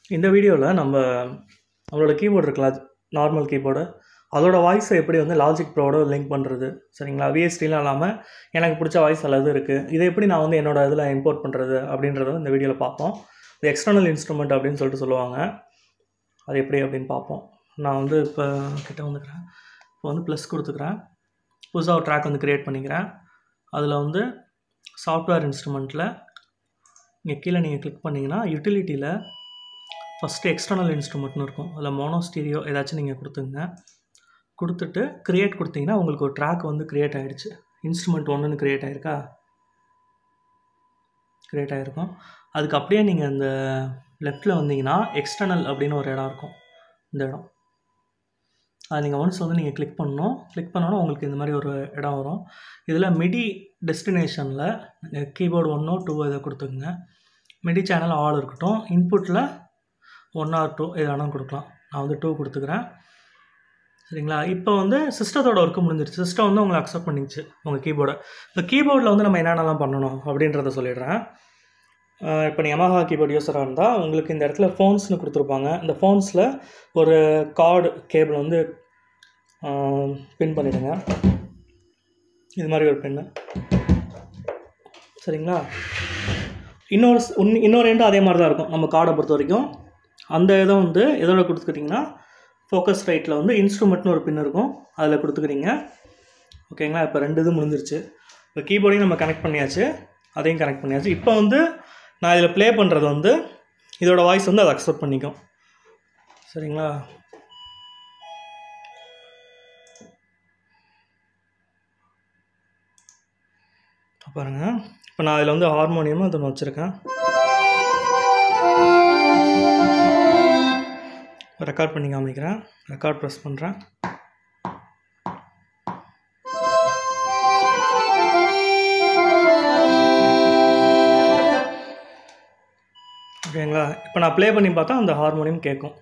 இந்த வீடியோவில் நம்ம நம்மளோட கீபோர்டு இருக்குல்ல நார்மல் கீபோர்டு அதோட வாய்ஸை எப்படி வந்து லாஜிக் ப்ரோவோட லிங்க் பண்ணுறது சரிங்களா விஎஸ்டிலாம் இல்லாமல் எனக்கு பிடிச்ச வாய்ஸ் அல்லது இருக்குது இதை எப்படி நான் வந்து என்னோட இதில் இம்போர்ட் பண்ணுறது அப்படின்றத இந்த வீடியோவில் பார்ப்போம் இது எக்ஸ்டர்னல் இன்ஸ்ட்ருமெண்ட் அப்படின்னு சொல்லிட்டு சொல்லுவாங்க அது எப்படி அப்படின்னு பார்ப்போம் நான் வந்து இப்போ கிட்ட வந்துக்கிறேன் இப்போ வந்து ப்ளஸ் கொடுத்துக்கிறேன் புதுசாக ஒரு ட்ராக் வந்து க்ரியேட் பண்ணிக்கிறேன் அதில் வந்து சாஃப்ட்வேர் இன்ஸ்ட்ருமெண்ட்டில் இங்கே கீழே நீங்கள் கிளிக் பண்ணிங்கன்னா யூட்டிலிட்டியில் ஃபஸ்ட்டு எக்ஸ்டர்னல் இன்ஸ்ட்ருமெண்ட்னு இருக்கும் அதில் மோனோ ஸ்டீரியோ ஏதாச்சும் நீங்கள் கொடுத்துங்க கொடுத்துட்டு க்ரியேட் கொடுத்தீங்கன்னா உங்களுக்கு ஒரு ட்ராக் வந்து க்ரியேட் ஆகிடுச்சு இன்ஸ்ட்ருமெண்ட் ஒன்றுன்னு க்ரியேட் ஆகிருக்கா க்ரியேட் ஆகிருக்கும் அதுக்கு அப்படியே நீங்கள் அந்த லெஃப்ட்டில் வந்தீங்கன்னா எக்ஸ்டர்னல் அப்படின்னு ஒரு இடம் இருக்கும் இந்த இடம் அது நீங்கள் ஒன்ஸ் வந்து நீங்கள் கிளிக் பண்ணணும் கிளிக் பண்ணோன்னா உங்களுக்கு இந்த மாதிரி ஒரு இடம் வரும் இதில் மிடி டெஸ்டினேஷனில் கீபோர்டு ஒன்றோ டூ இதை கொடுத்துக்குங்க மிடி சேனல் ஆல் இருக்கட்டும் இன்புட்டில் ஒன் ஆர் டூ எது வேணாலும் கொடுக்கலாம் நான் வந்து டூ கொடுத்துக்கிறேன் சரிங்களா இப்போ வந்து சிஸ்டத்தோட ஒர்க்கு முடிஞ்சிருச்சு சிஸ்டம் வந்து உங்களை அக்செப்ட் பண்ணிச்சு உங்கள் கீபோர்டை இப்போ கீபோர்டில் வந்து நம்ம என்னென்னலாம் பண்ணணும் அப்படின்றத சொல்லிடுறேன் இப்போ நீ யமஹா கீபோர்டு யூஸராக இருந்தால் உங்களுக்கு இந்த இடத்துல ஃபோன்ஸ்னு கொடுத்துருப்பாங்க இந்த ஃபோன்ஸில் ஒரு கார்டு கேபிள் வந்து பின் பண்ணிவிடுங்க இது மாதிரி ஒரு பின்னு சரிங்களா இன்னொரு இன்னொரு எண்டும் அதே மாதிரி தான் இருக்கும் நம்ம கார்டை பொறுத்த வரைக்கும் அந்த இதை வந்து எதோட கொடுத்துக்கிட்டிங்கன்னா ஃபோக்கஸ் ரைட்டில் வந்து இன்ஸ்ட்ருமெண்ட்னு ஒரு பின் இருக்கும் அதில் கொடுத்துக்கிறீங்க ஓகேங்களா இப்போ ரெண்டு இது முடிஞ்சிருச்சு இப்போ கீபோர்டையும் நம்ம கனெக்ட் பண்ணியாச்சு அதையும் கனெக்ட் பண்ணியாச்சு இப்போ வந்து நான் இதில் ப்ளே பண்ணுறது வந்து இதோட வாய்ஸ் வந்து அதை அக்செப்ட் பண்ணிக்கும் சரிங்களா பாருங்கள் இப்போ நான் அதில் வந்து ஹார்மோனியமும் அதை வச்சுருக்கேன் ரெக்கார்ட் பண்ணி காமிக்கிறேன் ரெக்கார்ட் ப்ரெஸ் பண்ணுறேன் ஓகேங்களா இப்போ நான் ப்ளே பண்ணி பார்த்தா அந்த ஹார்மோனியம் கேட்கும்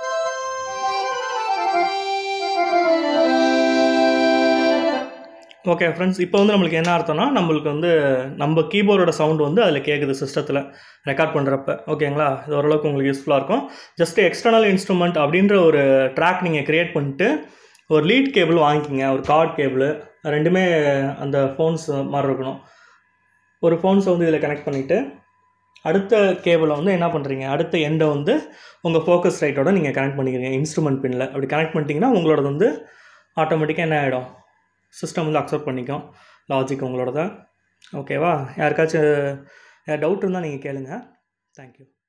ஓகே ஃப்ரெண்ட்ஸ் இப்போ வந்து நம்மளுக்கு என்ன அர்த்தம்னா நம்மளுக்கு வந்து நம்ம கீபோர்டோட சவுண்டு வந்து அதில் கேட்குது சிஸ்டத்தில் ரெக்கார்ட் பண்ணுறப்ப ஓகேங்களா இது ஓரளவுக்கு உங்களுக்கு யூஸ்ஃபுல்லாக இருக்கும் ஜஸ்ட் எக்ஸ்டர்னல் இன்ஸ்ட்ருமெண்ட் அப்படின்ற ஒரு ட்ராக் நீங்கள் க்ரியேட் பண்ணிட்டு ஒரு லீட் கேபிள் வாங்கிக்கிங்க ஒரு கார்ட் கேபிள் ரெண்டுமே அந்த ஃபோன்ஸ் மாதிரி இருக்கணும் ஒரு ஃபோன்ஸை வந்து இதில் கனெக்ட் பண்ணிவிட்டு அடுத்த கேபிளை வந்து என்ன பண்ணுறீங்க அடுத்த எண்டை வந்து உங்கள் ஃபோக்கஸ் ரைட்டோட நீங்கள் கனெக்ட் பண்ணிக்கிறீங்க இன்ஸ்ட்ருமெண்ட் பின்னில் அப்படி கனெக்ட் பண்ணிட்டீங்கன்னா உங்களோட வந்து ஆட்டோமேட்டிக்காக என்ன ஆகிடும் சிஸ்டம் வந்து அக்செப்ட் பண்ணிக்கும் லாஜிக் உங்களோட தான் ஓகேவா யாருக்காச்சும் டவுட் இருந்தால் நீங்கள் கேளுங்கள் தேங்க்யூ